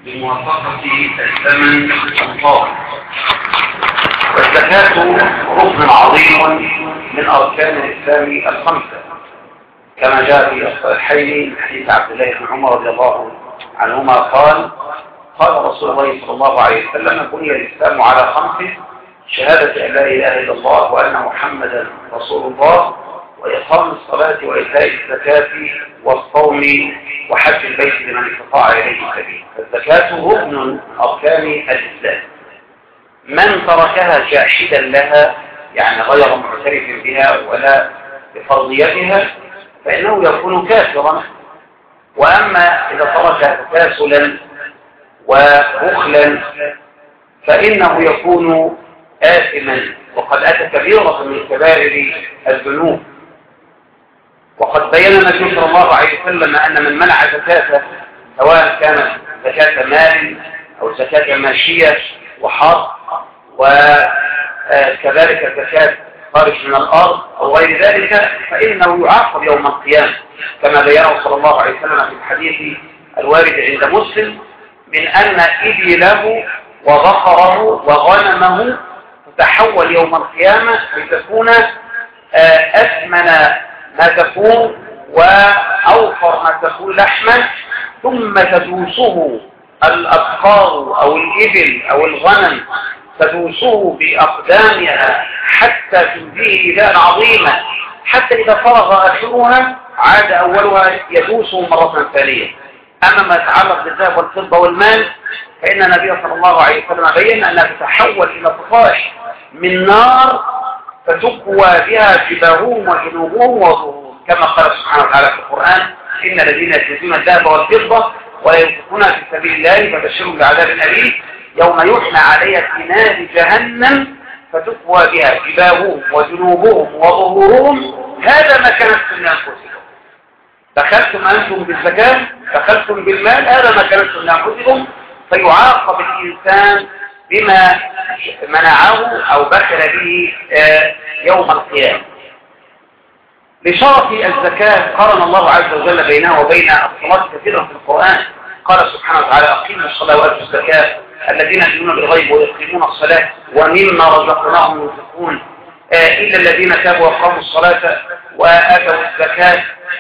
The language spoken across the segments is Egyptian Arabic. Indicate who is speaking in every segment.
Speaker 1: بموافقة الزمن الطاغي والزكاة ركن عظيم من أركان الإسلام الخمسة كما جاء في الصحيحين من حديث عبد الله بن عمر رضي الله عنهما قال قال رسول الله صلى الله عليه وسلم بني الإسلام على خمس شهادة أن لا إله إلا الله وأن محمدا رسول الله وإقام الصلاة وإيتاء الزكاة والصوم وحج البيت لمن استطاع إليه سبيل فالزكاة ركن من أركان الإسلام من تركها جاحدا لها يعني غير معترف بها ولا بفرضيتها فإنه يكون كافرا وأما إذا ترك تكاسلا وبخلا فإنه يكون آثما وقد أتى كبيرة من كبائر الذنوب وقد بين النبي صلى الله عليه وسلم أن من منع زكاة سواء كانت زكاة مال أو زكاة ماشية وحرب وكذلك زكاة خارج من الأرض أو غير ذلك فإنه يعاقب يوم القيامة كما بينه صلى الله عليه وسلم في الحديث الوارد عند مسلم من أن إبله وبقره وغنمه تتحول يوم القيامة لتكون أثمن ما تكون وأوفر ما تكون لحما ثم تدوسه الأبقار أو الإبل أو الغنم تدوسه بأقدامها حتى تنبيه إلى عظيمة حتى إذا فرغ آخرها عاد أولها يدوسه مرة ثانية أما ما يتعلق بالذهب والفضة والمال فإن النبي صلى الله عليه وسلم بين أنها تتحول إلى صفائح من نار فتكوى بها جباههم وجنوبهم وظهورهم كما قال سبحانه وتعالى في القرآن إن الذين يكنزون الذهب والفضة وينفقونها في سبيل الله فبشرهم بعذاب أليم يوم يحمى عليها في نار جهنم فتكوى بها جباههم وجنوبهم وظهورهم هذا ما كنتم لأنفسكم دخلتم أنتم بالزكاة دخلتم بالمال هذا ما كنتم لأنفسكم فيعاقب الإنسان بما منعه أو بخل به يوم القيامة لشرف الزكاة قرن الله عز وجل بينها وبين الصلاة كثيرا في القرآن قال سبحانه وتعالى أقيموا الصلاة وآتوا الزكاة الذين يؤمنون بالغيب ويقيمون الصلاة ومما رزقناهم ينفقون إلا الذين تابوا وقاموا الصلاة وآتوا الزكاة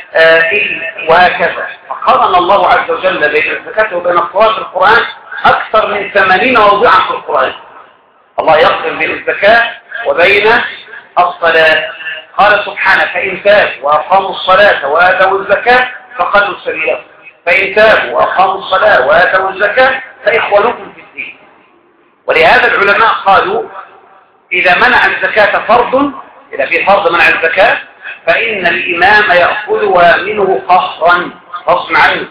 Speaker 1: وهكذا فقرن الله عز وجل بين الزكاة وبين الصلاة في القرآن أكثر من ثمانين موضوعا في القرآن الله يقسم بين الزكاة وبين الصلاة قال سبحانه فإن تابوا وأقاموا الصلاة وآتوا الزكاة فقدوا سبيلهم فإن تابوا وأقاموا الصلاة وآتوا الزكاة فإخوانكم في الدين ولهذا العلماء قالوا إذا منع الزكاة فرض إذا في فرض منع الزكاة فإن الإمام يأخذها منه قهرا غصب عنه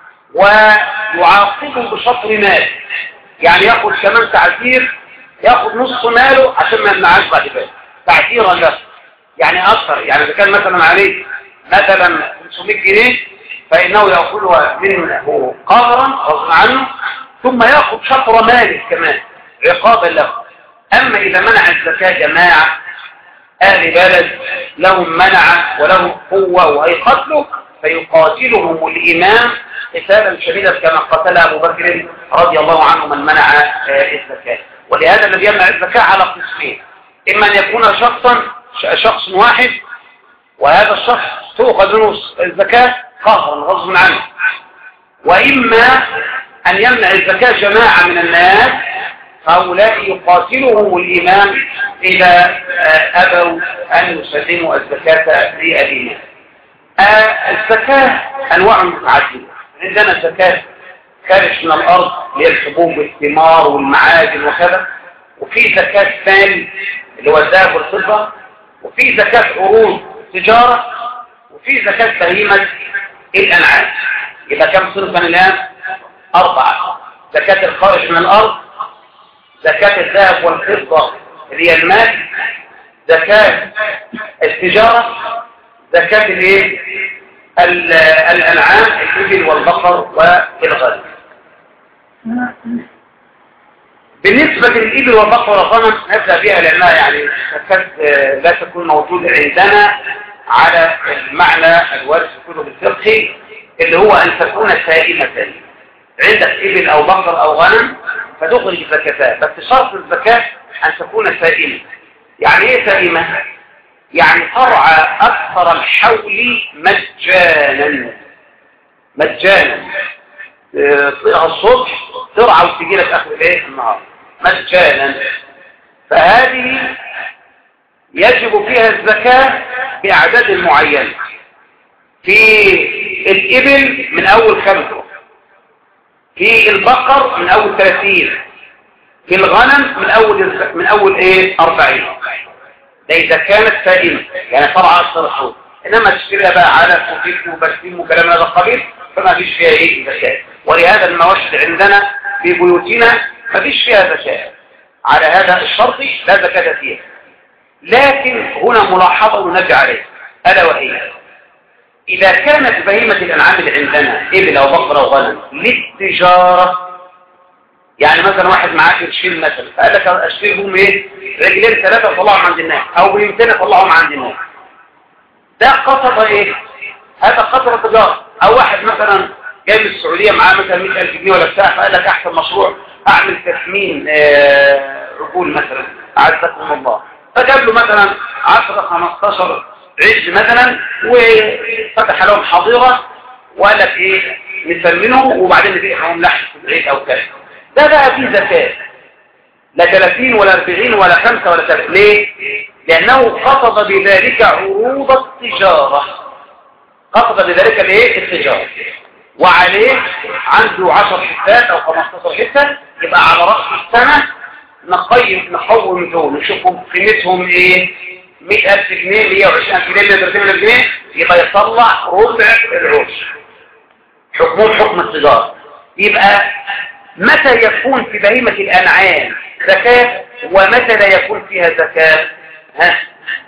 Speaker 1: ويعاقبه بشطر مال يعني ياخذ كمان تعثير ياخذ نص ماله عشان ما يمنعش بعد كده تعثيرا له يعني اكثر يعني اذا كان مثلا عليه مثلا 500 جنيه فانه ياخذها منه قهرا غصب عنه ثم ياخذ شطر ماله كمان عقابا له اما اذا منع الزكاه جماعه اهل بلد لهم منع ولهم قوه وهيقتلوا فيقاتلهم الامام قتالا شديدا كما قتل ابو بكر رضي الله عنه من منع الزكاه ولهذا الذي يمنع الزكاه على قسمين اما ان يكون شخصا شخص واحد وهذا الشخص تؤخذ منه الزكاه قهرا غصبا عنه واما ان يمنع الزكاه جماعه من الناس هؤلاء يقاتلهم الامام اذا ابوا ان يسلموا الزكاه للامام الزكاه انواع متعدده عندنا زكاة خارج من الأرض اللي هي الحبوب والثمار والمعادن وكذا وفي زكاة ثاني اللي هو الذهب والفضة وفي زكاة عروض تجارة وفي زكاة بهيمة الأنعام يبقى كم صنفا الآن؟ أربعة زكاة الخارج من الأرض زكاة الذهب والفضة اللي هي المال زكاة التجارة زكاة الايه؟ الأنعام الإبل والبقر والغنم بالنسبة للإبل والبقر والغنم نبدأ بها لأنها يعني تكاد لا تكون موجودة عندنا على المعنى الوارد في كتب الفقه اللي هو أن تكون سائمة عندك ابل او بقر او غنم فتخرج زكاتها بس شرط الزكاة ان تكون سائمة يعني ايه سائمة يعني ترعى اكثر الحول مجانا مجانا تطلعها الصبح ترعى وتجي لك اخر الايه النهار مجانا فهذه يجب فيها الزكاة بأعداد معينة في الإبل من أول خمسة في البقر من أول ثلاثين في الغنم من أول من أول إيه أربعين ده إذا كانت سائمة يعني طبعا أكثر الحوض إنما تشتريها بقى على وفيك وبسيم وكلام هذا القبيل فما فيش فيها إيه زكاة ولهذا المواشد عندنا في بيوتنا ما فيش فيها زكاة على هذا الشرط لا زكاة فيها لكن هنا ملاحظة ونرجع عليها ألا وهي إذا كانت بهيمة الأنعام اللي عندنا إبل أو بقرة أو غنم للتجارة يعني مثلا واحد معاه قرشين مثلا فقال لك اشتري بهم ايه رجلين ثلاثة طلعهم عند الناس او بهيمتين طلعهم عند الناس ده قصد ايه هذا قصد تجارة او واحد مثلا جاي من السعودية معاه مثلا 100000 جنيه ولا بتاع فقال لك احسن مشروع اعمل تثمين آه عقول مثلا اعزكم الله فجاب له مثلا 10 15 عز مثلا وفتح لهم حظيرة وقال لك ايه نسمنه وبعدين نبيعهم لحم في العيد او كذا ده بقى فيه زكاة لا 30 ولا 40 ولا 5 ولا 3 ليه؟ لأنه قصد بذلك عروض التجارة قصد بذلك الايه؟ التجارة وعليه عنده 10 حتات او 15 حتة يبقى على رأس السنة نقيم نقوم دول نشوفهم قيمتهم ايه 100000 جنيه 120000 جنيه 300000 جنيه يبقى يطلع ربع العرش حكمهم حكم التجارة يبقى متى يكون في بهيمة الأنعام زكاة ومتى لا يكون فيها زكاة ها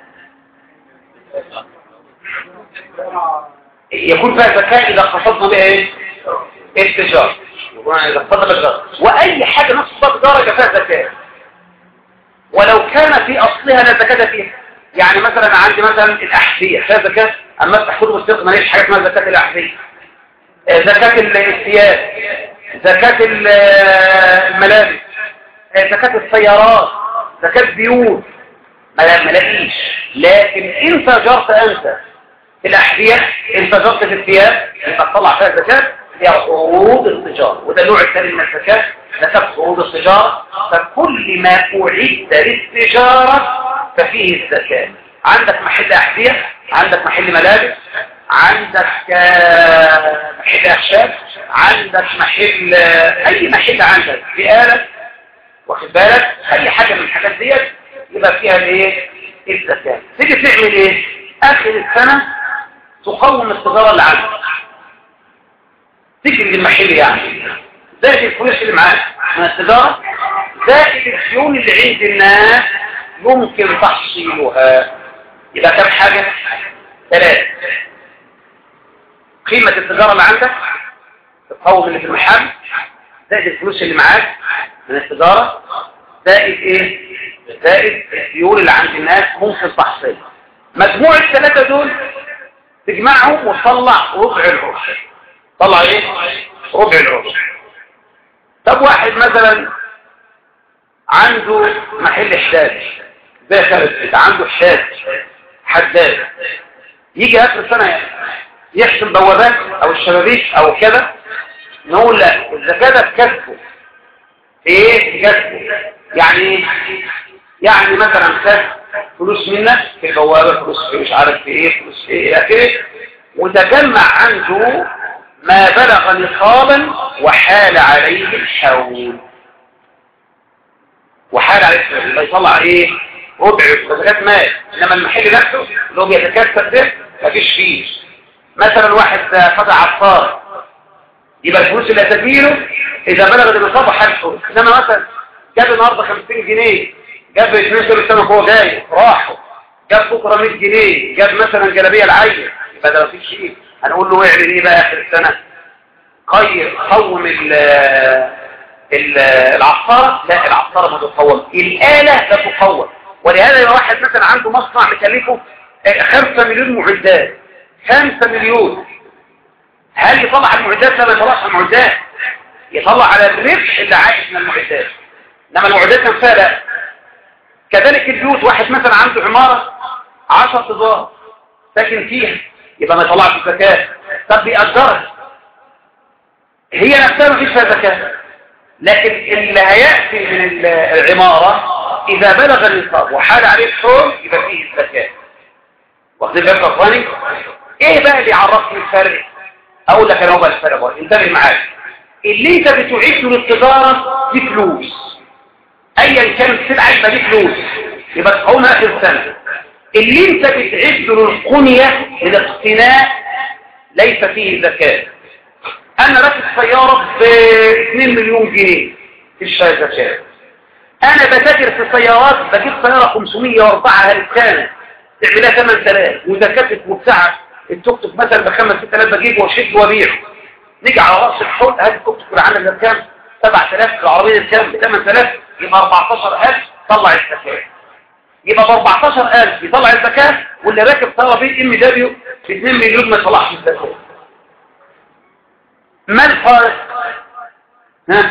Speaker 1: يكون فيها زكاة إذا قصدنا بها ايه التجارة إذا قصدنا بالتجارة وأي حاجة نفس التجارة يبقى فيها زكاة ولو كان في أصلها لا زكاة فيها يعني مثلا عندي مثلا الأحذية فيها زكاة أما افتح كتب السيق ما ليش حاجة اسمها زكاة الأحذية زكاة الثياب زكاة الملابس زكاة السيارات زكاة بيوت ما ملاقيش لكن ان تجرت انت في الأحذية ان تجرت في الثياب يبقى تطلع فيها زكاة هي عروض التجارة وده النوع الثاني من الزكاة زكاة عروض التجارة فكل ما أعد للتجارة ففيه الزكاة عندك محل أحذية عندك محل ملابس عندك محل أخشاب عندك محل أي محل عندك بآلة واخد بالك أي حاجة من الحاجات ديت يبقى فيها الايه الزكاة تيجي تعمل ايه آخر السنة تقوم التجارة اللي عندك تجري المحل يعني زائد الفلوس اللي معاك من التجارة زائد الديون اللي عند الناس ممكن تحصيلها يبقى كم حاجة ثلاثة قيمة التجارة اللي عندك القوم اللي في المحل زائد الفلوس اللي معاك من التجارة زائد ايه زائد الديون اللي عند الناس ممكن تحصيلها مجموع الثلاثة دول تجمعهم وتطلع ربع العشر طلع ايه ربع العشر طب واحد مثلا عنده محل حداد زي خالد عنده حداد حداد يجي اخر السنه يحسن بوابات او الشبابيك او كذا نقول لا الزكاه ده بكسبه ايه بكسبه يعني يعني مثلا خد فلوس منك في البوابه فلوس في مش عارف في ايه فلوس في ايه اخره وتجمع عنده ما بلغ نصابا وحال عليه الحول وحال عليه الحول يبقى يطلع ايه ربع زكاه مال انما المحل نفسه اللي هو بيتكسب ده مفيش فيه مثلا واحد فتح عطار يبقى الفلوس اللي هتجيله اذا بلغ النصاب حاله انما مثلا جاب النهارده 50 جنيه جاب 12 سنه وهو جاي راحوا جاب بكره 100 جنيه جاب مثلا جلابيه العين يبقى ده مفيش شيء هنقول له اعمل ايه بقى اخر السنه قير قوم ال ال العصارة لا العصارة ما تتقوم الآلة لا تقوم ولهذا يبقى واحد مثلا عنده مصنع مكلفه 5 مليون معدات 5 مليون هل يطلع المعدات لا ما يطلعش المعدات يطلع على الربح اللي عايش من المعدات انما المعدات نفسها لا كذلك البيوت واحد مثلا عنده عمارة 10 ادوار ساكن فيها يبقى ما يطلعش زكاه طب بيأجرها هي نفسها ما فيش فيها زكاه لكن اللي هيأتي من العمارة إذا بلغ النصاب وحال عليه الحول يبقى فيه الزكاة واخدين بالك اخواني ايه بقى اللي يعرفني الفرق اقول لك انا هو بقى الفرق بقى انتبه معايا اللي انت بتعيشه للتجارة دي فلوس ايا كان السلعة يبقى دي فلوس يبقى تقومها اخر السنة اللي انت بتعده للقنية للاقتناء ليس فيه زكاة انا راكب سيارة ب 2 مليون جنيه في الشهر زكاة انا بتاجر في السيارات بجيب سيارة 504 هلسانة تعملها 8000 وزكاتك وبتاع التوك توك مثلا ب 5 6000 بجيبه واشد وابيعه نيجي على راس الحوض هات التوك توك اللي عندك بكام 7000 العربيه بكام ب 8000 يبقى 14000 طلع الزكاه يبقى ب 14000 يطلع الزكاه واللي راكب طياره بي ام دبليو ب 2 مليون ما يطلعش الزكاه ما الفارق ها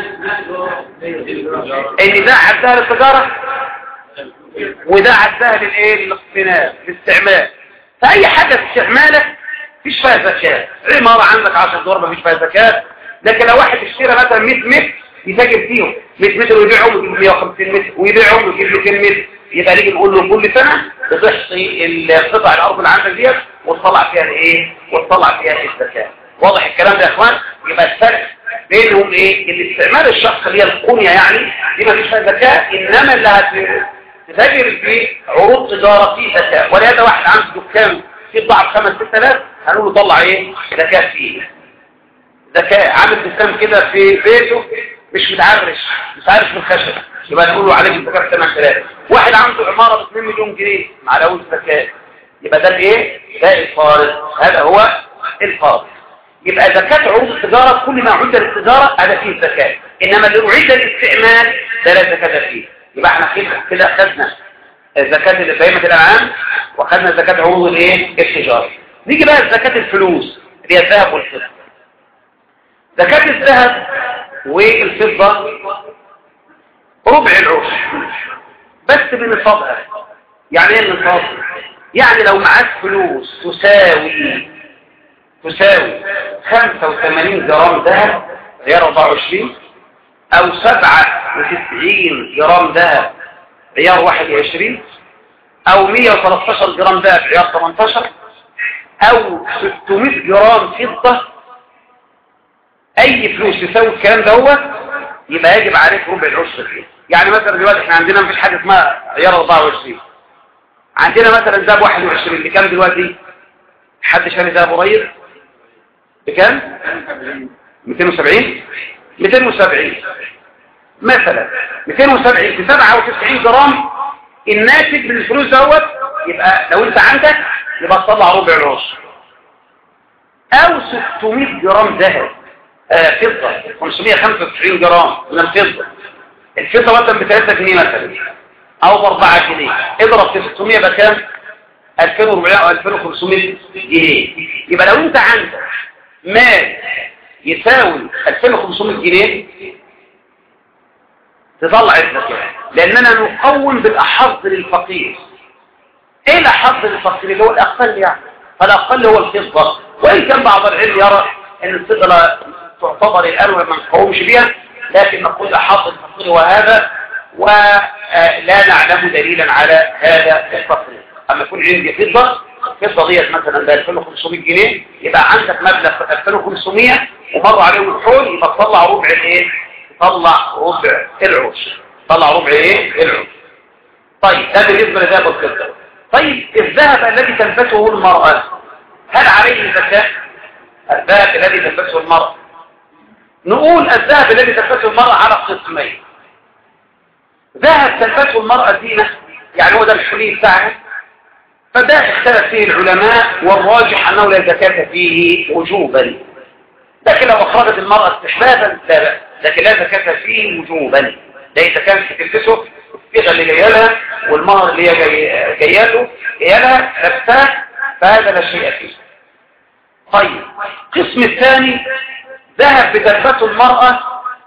Speaker 1: ان ده عدها للتجاره وده عدها للايه للاقتناء للاستعمال فاي حاجه في استعمالك مفيش فيها زكاه عماره عندك 10 دور مفيش فيها زكاه لكن لو واحد اشترى مثلا 100 متر يتاجر فيهم 100 متر ويبيعهم ويجيب 150 متر ويبيعهم ويجيب 200 متر يبقى نيجي نقول له كل سنه بتحصي قطع الارض اللي عندك ديت وتطلع فيها الايه وتطلع فيها الزكاه واضح الكلام ده يا اخوان يبقى الفرق بينهم ايه الاستعمال الشخص اللي هي القنيه يعني دي ما فيش فيها زكاه انما اللي هتتاجر في عروض تجاره في زكاه ولهذا واحد عنده دكان في بضاعه 5 6000 هنقول له طلع ايه زكاه فيه زكاه عامل دكان كده في بيته مش متعرش مش عارف من الخشب يبقى نقول له عليك الزكاه 8000 واحد عنده عماره ب 2 مليون جنيه مع اول زكاه يبقى ده الايه ده الفارق هذا هو الفارق يبقى زكاة عروض التجارة كل ما عد للتجارة هذا فيه زكاة إنما اللي أعد للاستعمال ده لا زكاة فيه يبقى احنا كده كده أخذنا زكاة بهيمة الأنعام وأخذنا زكاة عروض الايه التجارة نيجي بقى زكاة الفلوس اللي هي الذهب والفضة زكاة الذهب والفضة ربع العشر بس بنصابها يعني ايه النصاب يعني لو معاك فلوس تساوي تساوي 85 جرام ذهب عيار 24 او 97 جرام ذهب عيار 21 او 113 جرام ذهب عيار 18 او 600 جرام فضة اي فلوس تساوي الكلام ده هو يبقى يجب عليك ربع العشر فيه يعني مثلا دلوقتي احنا عندنا مفيش حاجه اسمها عيار 24 عندنا مثلا ذهب 21 بكام دلوقتي حد شاري ذهب قريب بكام 270 270 مثلا 270 في 97 جرام الناتج من الفلوس دوت يبقى لو انت عندك يبقى تطلع ربع العشر او 600 جرام ذهب آه فضة 595 جرام من الفضة الفضة مثلا ب 3 جنيه مثلا او ب 4 جنيه اضرب في 600 بكام 2400 او 2500 جنيه يبقى لو انت عندك مال يساوي 2500 جنيه تطلع الزكاة لأننا نقوم بالأحظ للفقير إيه الأحظ للفقير اللي هو الأقل يعني فالأقل هو الفضة وإن كان بعض العلم يرى أن الفضة لا تعتبر الآن وما نقومش بها لكن نقول الأحظ للفقير وهذا ولا نعلم دليلا على هذا التفريق أما يكون عندي فضة الفضة ديت مثلا ب 2500 جنيه يبقى عندك مبلغ 2500 ومر عليهم الحول يبقى تطلع ربع الايه تطلع ربع العشر طلع ربع ايه العشر طيب ده بالنسبه لذهب الفضه طيب الذهب الذي تلبسه المراه هل عليه زكاه الذهب الذي تلبسه المراه نقول الذهب الذي تلبسه المراه على قسمين ذهب تلبسه المراه زينه يعني هو ده الحلي بتاعها فده اختلف فيه العلماء والراجح أنه لا زكاة فيه وجوبا لكن لو أخرجت المرأة استحبابا لا بأس لكن لا زكاة فيه وجوبا ده إذا كانت تلبسه الصيغة اللي جايه لها والمهر اللي هي جايه له جايه لها نفسها فهذا لا شيء فيه طيب القسم الثاني ذهب بتلبسه المرأة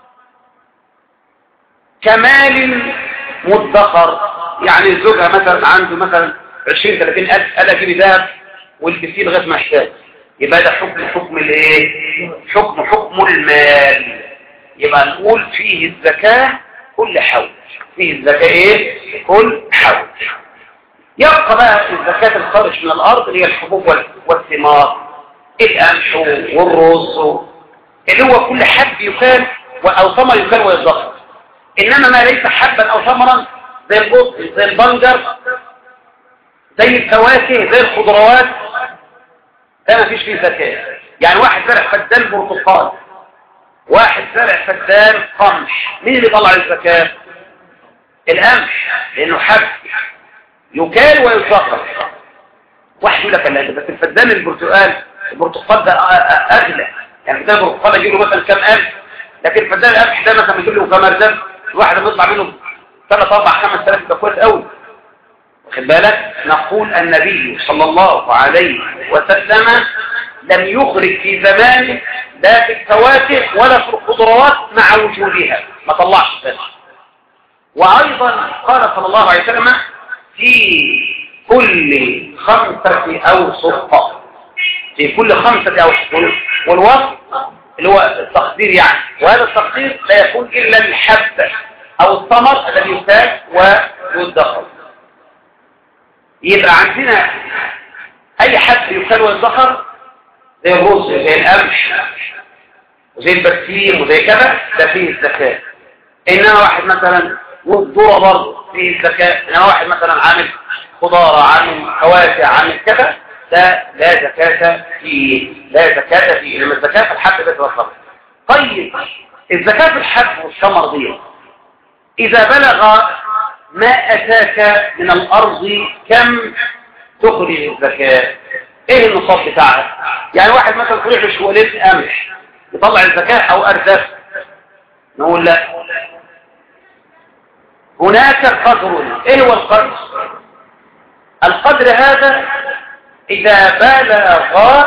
Speaker 1: كمال مدخر يعني زوجها مثلا عنده مثلا 20 30 ألف أنا أجيب ذهب والبسيه لغاية ما يحتاج يبقى ده حكم حكم الايه حكم حكم المال يبقى نقول فيه الزكاة كل حول فيه الزكاة ايه كل حول يبقى بقى الزكاة الخارج من الأرض هي الحبوب والثمار القمح والرز اللي هو كل حب يكال أو ثمر يكال ويتضخم إنما ما ليس حبا أو ثمرا زي البط زي البنجر زي الفواكه زي الخضروات ده ما فيش فيه زكاة يعني واحد زرع فدان برتقال واحد زرع فدان قمح مين اللي طلع الزكاة القمح لانه حب يكال ويصغر واحد يقول لك لا بس الفدان البرتقال البرتقال ده اغلى يعني فدان البرتقال يجيب له مثلا كام الف لكن فدان القمح ده مثلا يجيب له كام ارزاق الواحد بيطلع منه 3 4 5000 ده كويس قوي واخد بالك نقول النبي صلى الله عليه وسلم لم يخرج في زمانه لا في الفواكه ولا في الخضروات مع وجودها ما طلعش بس وأيضا قال صلى الله عليه وسلم في كل خمسة أوسط في كل خمسة أوسط والوسط اللي هو التقدير يعني وهذا التقدير لا يكون إلا الحب أو الثمر الذي يحتاج ويدخر يبقى عندنا أي حب يكال ويدخر زي الرز زي القمح وزي البرسيم وزي كذا ده فيه الزكاة إنما واحد مثلا والذرة برضه فيه الزكاة إنما واحد مثلا عامل خضارة عامل فواكه عامل كذا ده لا زكاة فيه لا زكاة فيه إنما الزكاة في الحب بس والثمر طيب الزكاة في الحب والثمر دي إذا بلغ ما أتاك من الأرض كم تخرج الزكاة ايه النصاب بتاعها يعني واحد مثلا طلع له شوالين قمح يطلع الزكاة او اردف نقول لا هناك قدر ايه هو القدر القدر هذا اذا بلغ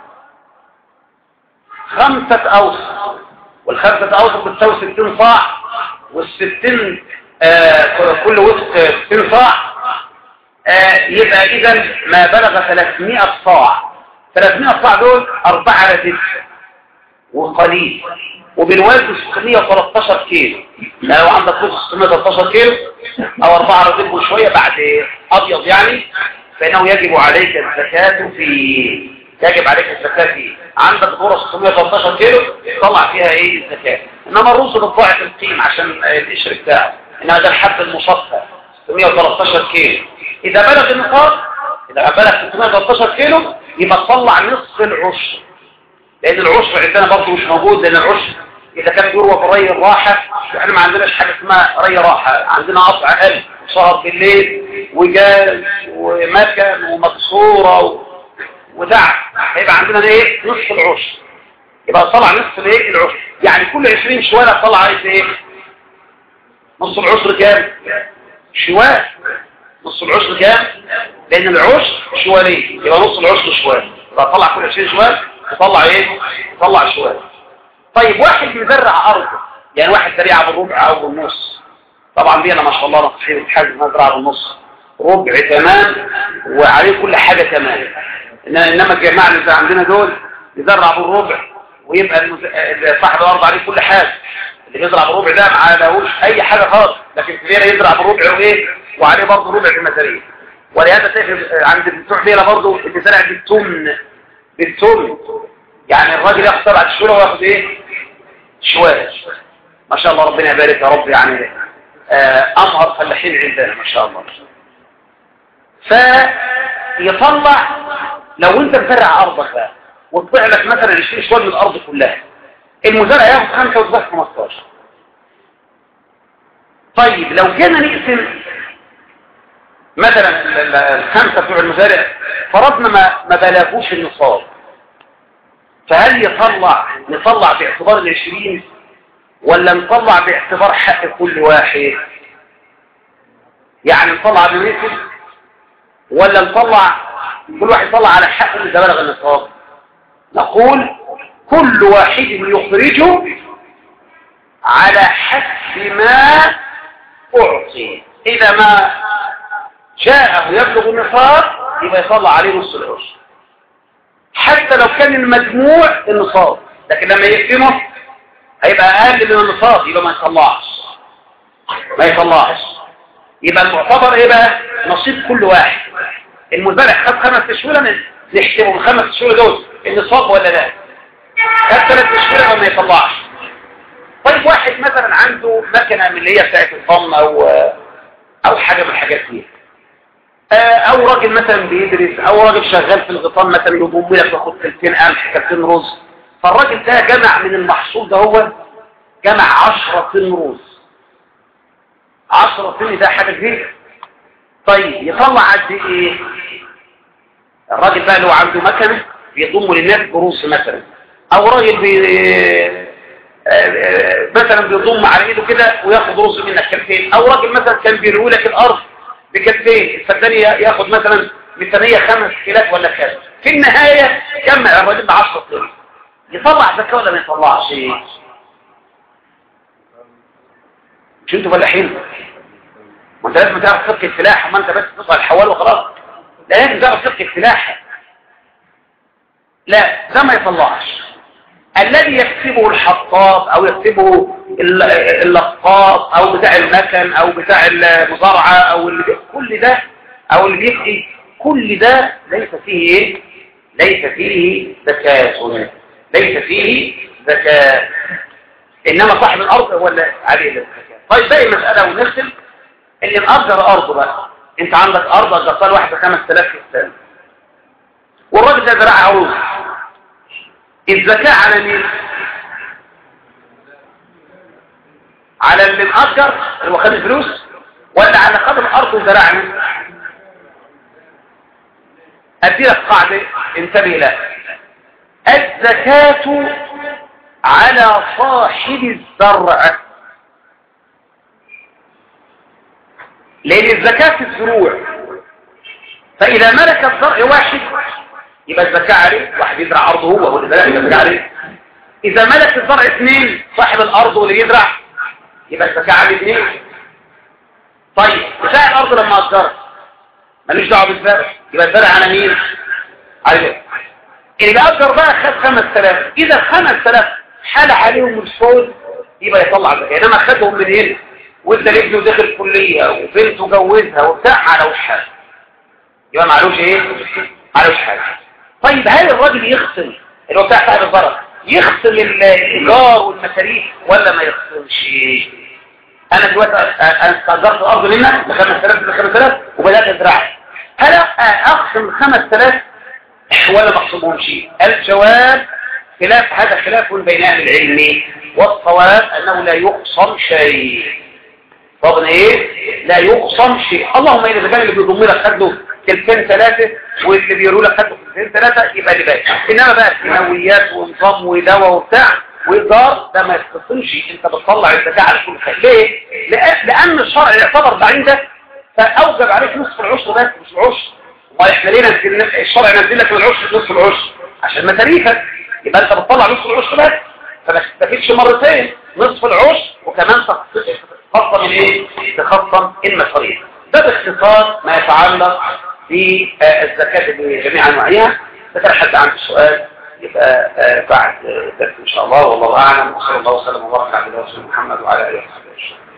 Speaker 1: خمسة اوسط والخمسة اوسط بتساوي ستين صاع والستين آه كل وسط ستين صاع آه يبقى اذا ما بلغ 300 صاع 300 صاع دول أربعة رتب وقليل وبالوزن 613 كيلو يعني لو عندك وزن 613 كيلو او أربعة رتب وشوية بعد أبيض يعني فإنه يجب عليك الزكاة في يجب عليك الزكاة في عندك ذرة 613 كيلو طلع فيها ايه الزكاة انما الرز بتضاعف القيمة عشان القشر بتاعه انما ده الحب المصفى 613 كيلو إذا بلغ النقاط إذا بلغ 613 كيلو يبقى تطلع نصف العشر لأن العشر عندنا برضه مش موجود لأن العشر إذا كان يروى في ري الراحة احنا ما عندناش حاجة اسمها ري راحة عندنا قطع قلب وسهر بالليل وجاز ومكن ومكسورة و... ودع هيبقى عندنا ايه نصف العشر يبقى طلع نصف الايه العشر يعني كل 20 شوالة طلع ايه نصف العشر كام شوال نص العشر كام لان العشر شوالين يبقى نص العشر شوال يبقى طلع كل 20 شوال يطلع ايه يطلع شوال طيب واحد يزرع ارضه يعني واحد زريعه بالربع او بالنص طبعا دي انا ما شاء الله انا في الحاج مزرعه بالنص ربع تمام وعليه كل حاجه تمام انما الجماعه اللي عندنا دول يزرع بالربع ويبقى المز... صاحب الارض عليه كل حاجه اللي بيزرع بالربع ده ما عليهوش اي حاجه خالص لكن الكبيره يزرع بالربع وايه وعليه برضه ربع في المزاريع ولهذا تاخذ عند بتوع بيلا برضه اللي زرع بالتمن بالتمن يعني الراجل ياخد سبعة شهور وياخد ايه شوال ما شاء الله ربنا يبارك يا رب يعني آه امهر فلاحين عندنا ما شاء الله فيطلع لو انت مزرع ارضك بقى وتطلع لك مثلا 20 شوال من الارض كلها المزارع ياخد 5 وتبقى 15 طيب لو جينا نقسم مثلا الخمسة بتوع المزارع فرضنا ما ما بلاغوش النصاب فهل يطلع نطلع باعتبار العشرين ولا نطلع باعتبار حق كل واحد يعني نطلع بمثل ولا نطلع كل واحد يطلع على حقه إذا بلغ النصاب نقول كل واحد يخرجه على حسب بما أعطي إذا ما جاءه يبلغ النصاب يبقى يطلع عليه نص العشر حتى لو كان المجموع النصاب لكن لما يقسمه هيبقى أقل من النصاب يبقى ما يطلعش ما يطلعش يبقى المعتبر ايه بقى نصيب كل واحد المزارع خد خمس شهور نحسبه الخمس شهور دول النصاب ولا لا خد ثلاث شهور ما يطلعش طيب واحد مثلا عنده مكنه من اللي هي بتاعت الضم او او حاجه من الحاجات دي او راجل مثلا بيدرس او راجل شغال في الغطام مثلا يضم لك ياخد كلتين قمح كلتين رز فالراجل ده جمع من المحصول ده هو جمع 10 طن رز 10 طن ده حاجه كبيره طيب يطلع قد ايه الراجل بقى لو عنده مكنه بيضم للناس برز مثلا او راجل بي مثلا بيضم على ايده كده وياخد رز منك كلتين او راجل مثلا كان بيروي لك الارض بكلتين الفدان ياخد مثلا ميزانيه خمس كيلات ولا كذا في النهايه جمع الراجل ب 10 طن يطلع زكاه ولا ما يطلعش مش انتوا فلاحين ما انت لازم تعرف فقه الفلاحه ما انت بس تصل الحوال وخلاص لا لازم تعرف فقه الفلاحه لا ده ما يطلعش الذي يكتبه الحطاب او يكتبه اللقاط او بتاع المكن او بتاع المزارعه او اللي كل ده او اللي بيحكي كل ده ليس فيه ايه ليس فيه زكاه ليس فيه زكاه انما صاحب الارض هو اللي عليه الزكاه طيب باقي مساله ونختم اللي مأجر ارضه بقى انت عندك ارض اجرتها لواحد ب 5000 في السنه والراجل ده زرع عروض الزكاه على مين على اللي مأجر اللي هو خد الفلوس ولا على خد الارض وزرعني ادي لك قاعده انتبه لها الزكاه على صاحب الزرع لأن الزكاة في الزروع فإذا ملك الزرع واحد يبقى الزكاة عليه واحد يزرع أرضه هو هو اللي زرع يبقى الزكاة عليه إذا ملك الزرع اثنين صاحب الأرض واللي يزرع يبقى الزكاة عليه اثنين طيب بتاع الأرض لما أصدر ملوش دعوه بالزرع يبقى الزرع على مين؟ عليه اللي بأجر بقى خد 5000 إذا 5000 حال عليهم الفوز يبقى يطلع زكاة إنما خدهم من هنا وانت ابنه داخل كلية وبنته جوزها وبتاع معلوش حاجة يبقى معلوش ايه معلوش حاجة طيب هل الراجل يخصم اللي هو بتاع صاحب الضرر يخصم الايجار والمصاريف ولا ما يخصمش انا دلوقتي انا استاجرت الارض منك ب 5000 ب 5000 وبدات ازرعها هل اقسم 5000 ولا ما اقسمهمش الجواب خلاف هذا خلاف بين اهل العلم والصواب انه لا يقسم شيء طبعا ايه لا يقسم شيء اللهم اذا كان اللي بيضم لك خد له كلمتين ثلاثه واللي بيقولوا لك خد له كلمتين ثلاثه يبقى اللي باقي انما بقى كيماويات ونظام ودواء وبتاع وايجار ده ما يتقسمش انت بتطلع الزكاه على كل خير ليه لأ- لان الشرع يعتبر بعين ده فاوجب عليك نصف العشر بس مش العشر ما احنا ليه نزل الشرع نزل لك من العشر نصف العشر عشان مصاريفك يبقى انت بتطلع نصف العشر بس فما تستفيدش مرتين نصف العشر وكمان تخصم الايه تخصم المصاريف ده باختصار ما يتعلق بالزكاه بجميع انواعها فكان حد عنده سؤال يبقى آه، بعد آه، درس ان شاء الله والله اعلم وصلى الله وسلم وبارك على رسول محمد وعلى اله وصحبه اجمعين